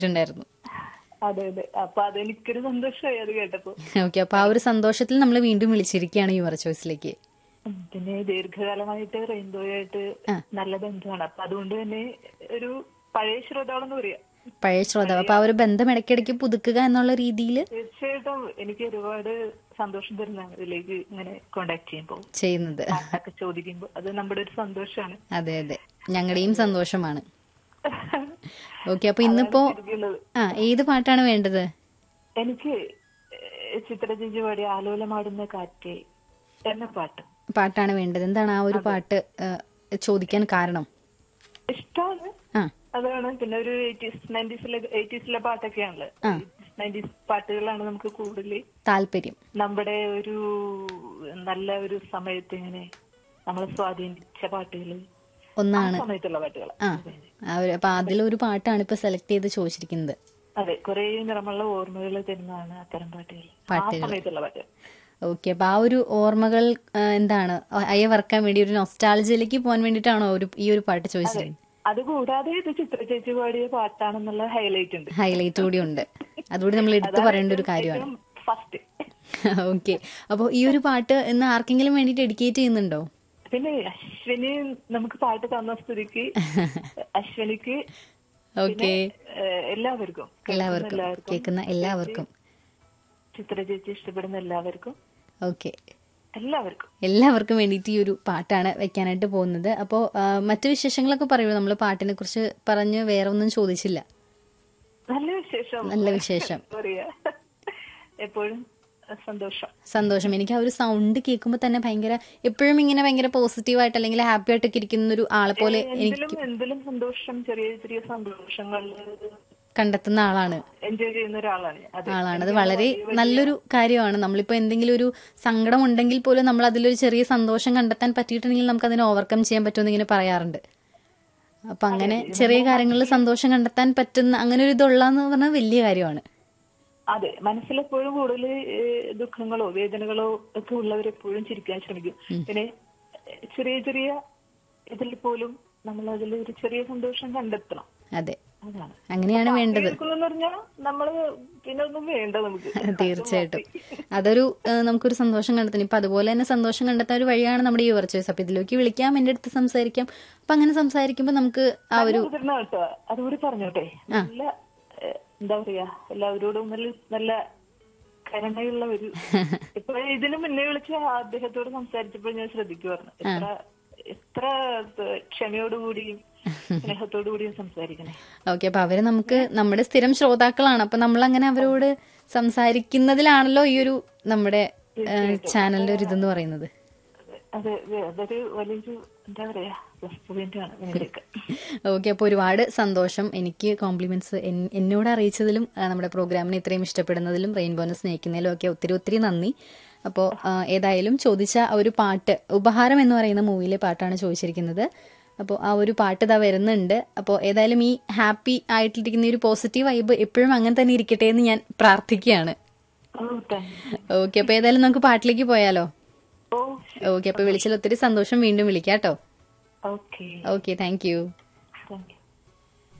ഉണ്ടായിരുന്നു അതെ അതെ അപ്പൊ അതെനിക്കൊരു സന്തോഷമായി അത് കേട്ടപ്പോ ഓക്കെ അപ്പൊ ആ ഒരു സന്തോഷത്തിൽ നമ്മൾ വീണ്ടും വിളിച്ചിരിക്കുകയാണ് യുവർ ചോയ്സിലേക്ക് ഉം, പിന്നെ ദീർഘകാലമായിട്ട് റെയിൻബോയായിട്ട് നല്ല ബന്ധമാണ് അപ്പൊ അതുകൊണ്ട് തന്നെ ഒരു പഴയ ശ്രോതാവെന്ന് പറയാം പഴയ ശ്രോതാവ് അപ്പൊ ആ ഒരു ബന്ധം ഇടയ്ക്കിടയ്ക്ക് പുതുക്കുക എന്നുള്ള രീതിയിൽ തീർച്ചയായിട്ടും എനിക്ക് ഒരുപാട് സന്തോഷം തരുന്നതാണ് ഇതിലേക്ക് ഇങ്ങനെ കോണ്ടാക്ട് ചെയ്യുമ്പോൾ ചെയ്യുന്നത് പാട്ടൊക്കെ ചോദിക്കുമ്പോൾ അത് നമ്മുടെ ഒരു സന്തോഷമാണ് അതെ അതെ ഞങ്ങളുടെയും സന്തോഷമാണ് ഓക്കെ അപ്പൊ ഇന്നിപ്പോ ശരിക്കുള്ളത്. ആ ഏത് പാട്ടാണ് വേണ്ടത് എനിക്ക് ഏഹ്, ചിത്രചേച്ചി പാടിയ ആലോലമാടുന്ന കാറ്റ് എന്ന പാട്ട് പാട്ടാണ് വേണ്ടത് എന്താണ് ആ ഒരു പാട്ട് ആ, ചോദിക്കാൻ കാരണം ഇഷ്ടമാണ് ആ അതാണ് പിന്നെ ഒരു എയ്റ്റീസ് നയൻറ്റീസിലെ എയ്റ്റീസിലെ പാട്ടൊക്കെയാണല്ലോ നയൻറ്റീസ് പാട്ടുകളാണ് നമുക്ക് കൂടുതൽ താല്പര്യം നമ്മുടെ ഒരു നല്ല ഒരു സമയത്ത് ഇങ്ങനെ നമ്മളെ സ്വാധീനിച്ച പാട്ടുകൾ ഒന്നാണ് സമയത്തുള്ള പാട്ടുകൾ ആ ആ ഒരു അപ്പൊ അതിലൊരു പാട്ടാണ് ഇപ്പൊ സെലക്ട് ചെയ്ത് ചോദിച്ചിരിക്കുന്നത് അതെ കുറെ നിറമുള്ള ഓർമ്മകൾ തരുന്നതാണ് അത്തരം പാട്ടുകൾ ആ സമയത്തുള്ള പാട്ടുകൾ ഓക്കെ അപ്പൊ ആ ഒരു ഓർമ്മകൾ ആ, എന്താണ് അയവർക്കാൻ വേണ്ടി ഒരു നൊസ്റ്റാളജിയിലേക്ക് പോകാൻ വേണ്ടിയിട്ടാണോ ഒരു ഈ ഒരു പാട്ട് ചോദിച്ചിരുന്നത് അതുകൂടാതെ ഇത് ചിത്രചേച്ചി പാടിയ പാട്ടാണെന്നുള്ള ഹൈലൈറ്റ് ഉണ്ട് ഹൈലൈറ്റ് കൂടി ഉണ്ട് അതുകൂടി നമ്മൾ എടുത്തു പറയേണ്ട ഒരു കാര്യമാണ് ഫസ്റ്റ് ഓക്കെ അപ്പോൾ ഈ ഒരു പാട്ട് ഇന്ന് ആർക്കെങ്കിലും വേണ്ടി ഡെഡിക്കേറ്റ് ചെയ്യുന്നുണ്ടോ പിന്നെ അശ്വിനി നമുക്ക് പാട്ട് തന്ന സ്ഥിതിക്ക് അശ്വിനിക്ക് ഓക്കെ ഏഹ്, എല്ലാവർക്കും എല്ലാവർക്കും കേൾക്കുന്ന എല്ലാവർക്കും ചിത്ര ചേച്ചി ഇഷ്ടപ്പെടുന്ന എല്ലാവർക്കും ഓക്കെ എല്ലാവർക്കും എല്ലാവർക്കും വേണ്ടിയിട്ട് ഈ ഒരു പാട്ടാണ് വെക്കാനായിട്ട് പോകുന്നത് അപ്പോൾ മറ്റു വിശേഷങ്ങളൊക്കെ പറയൂ നമ്മൾ പാട്ടിനെ കുറിച്ച് പറഞ്ഞ് വേറെ ഒന്നും ചോദിച്ചില്ല നല്ല വിശേഷം നല്ല വിശേഷം പറയാ എപ്പോഴും സന്തോഷം സന്തോഷം എനിക്ക് ആ ഒരു സൗണ്ട് കേൾക്കുമ്പോൾ തന്നെ ഭയങ്കര എപ്പോഴും ഇങ്ങനെ ഭയങ്കര പോസിറ്റീവായിട്ട് അല്ലെങ്കിൽ ഹാപ്പി ആയിട്ടൊക്കെ ഇരിക്കുന്ന ഒരു ആളെ പോലെ എനിക്ക് എന്തിലും എന്തിലും സന്തോഷം ചെറിയ ചെറിയ സന്തോഷങ്ങൾ കണ്ടെത്തുന്ന ആളാണ് എൻജോയ് ചെയ്യുന്ന ഒരാളാണ് ഞാൻ. അത് ആളാണ് അത് വളരെ നല്ലൊരു കാര്യമാണ് നമ്മളിപ്പോ എന്തെങ്കിലും ഒരു സങ്കടം ഉണ്ടെങ്കിൽ പോലും നമ്മൾ അതിലൊരു ചെറിയ സന്തോഷം കണ്ടെത്താൻ പറ്റിയിട്ടുണ്ടെങ്കിൽ നമുക്ക് അതിനെ ഓവർകം ചെയ്യാൻ പറ്റുമെന്ന് ഇങ്ങനെ പറയാറുണ്ട് അപ്പൊ അങ്ങനെ ചെറിയ കാര്യങ്ങളിൽ സന്തോഷം കണ്ടെത്താൻ പറ്റുന്ന അങ്ങനെ ഒരു ഇതുള്ളതെന്ന് പറഞ്ഞാൽ വലിയ കാര്യമാണ് അതെ മനസ്സിലെപ്പോഴും കൂടുതൽ ദുഃഖങ്ങളോ വേദനകളോ ഒക്കെ ഉള്ളവരെപ്പോഴും ചിരിക്കാൻ ശ്രമിക്കും പിന്നെ ഏഹ്, ചെറിയ ചെറിയ ഇതിൽ പോലും നമ്മൾ അതിൽ ഒരു ചെറിയ സന്തോഷം കണ്ടെത്തണം അതെ അതാണ് അങ്ങനെയാണ് വേണ്ടത് കേൾക്കുന്നെന്ന് പറഞ്ഞാൽ നമ്മള് പിന്നെ ഒന്നും വേണ്ട നമുക്ക് തീർച്ചയായിട്ടും അതൊരു ഏഹ്, നമുക്കൊരു സന്തോഷം കണ്ടെത്താൻ ഇപ്പൊ അതുപോലെ തന്നെ സന്തോഷം കണ്ടെത്താൻ ഒരു വഴിയാണ് നമ്മുടെ യുവർ ചോയ്സ് അപ്പൊ ഇതിലേക്ക് വിളിക്കാം എന്റെ അടുത്ത് സംസാരിക്കാം അപ്പൊ അങ്ങനെ സംസാരിക്കുമ്പോൾ നമുക്ക് ആ ഒരു മുതിർന്ന കേട്ടോ അതുകൂടി പറഞ്ഞോട്ടെ നല്ല ഏഹ്, എന്താ പറയാ എല്ലാവരോടും നല്ല നല്ല കരുണയുള്ള ഒരു ഇപ്പൊ ഇതിനു മുന്നേ വിളിച്ച അദ്ദേഹത്തോട് സംസാരിച്ചപ്പോൾ ഞാൻ ശ്രദ്ധിക്കുവായിരുന്നു എത്ര എത്ര ഏഹ്, ക്ഷമയോടുകൂടിയും സ്നേഹത്തോടുകൂടിയും സംസാരിക്കണേ ഓക്കെ അപ്പൊ അവര് നമുക്ക് നമ്മുടെ സ്ഥിരം ശ്രോതാക്കളാണ് അപ്പൊ നമ്മൾ അങ്ങനെ അവരോട് സംസാരിക്കുന്നതിലാണല്ലോ ഈ ഒരു നമ്മുടെ ചാനലിന്റെ ഒരു ഇതെന്ന് പറയുന്നത് അതെ അതെ അതൊരു വലിയൊരു എന്താ പറയാ പ്ലസ് പോയിന്റ് ആണ് ഇതിന്റെയൊക്കെ ഓക്കെ അപ്പോൾ ഒരുപാട് സന്തോഷം എനിക്ക് കോംപ്ലിമെന്റ്സ് എന്നോട് അറിയിച്ചതിലും ആ, നമ്മുടെ പ്രോഗ്രാമിനെ ഇത്രയും ഇഷ്ടപ്പെടുന്നതിലും റെയിൻബോനെ സ്നേഹിക്കുന്നതിലും ഒക്കെ ഒത്തിരി ഒത്തിരി നന്ദി അപ്പോൾ ഏതായാലും ചോദിച്ച ആ ഒരു പാട്ട് ഉപഹാരം എന്ന് പറയുന്ന മൂവിയിലെ പാട്ടാണ് ചോദിച്ചിരിക്കുന്നത് അപ്പോൾ ആ ഒരു പാട്ട് ഇതാ വരുന്നുണ്ട് അപ്പോൾ ഏതായാലും ഈ ഹാപ്പി ആയിട്ടിരിക്കുന്ന ഈ ഒരു പോസിറ്റീവ് വൈബ് എപ്പോഴും അങ്ങനെ തന്നെ ഇരിക്കട്ടെ എന്ന് ഞാൻ പ്രാർത്ഥിക്കുകയാണ് ഓ താങ്ക് ഓക്കെ അപ്പോൾ ഏതായാലും നമുക്ക് പാട്ടിലേക്ക് പോയാലോ ഓ ഓക്കെ അപ്പോൾ വിളിച്ചതിൽ ഒത്തിരി സന്തോഷം വീണ്ടും വിളിക്കാം കേട്ടോ okay okay thank you thank U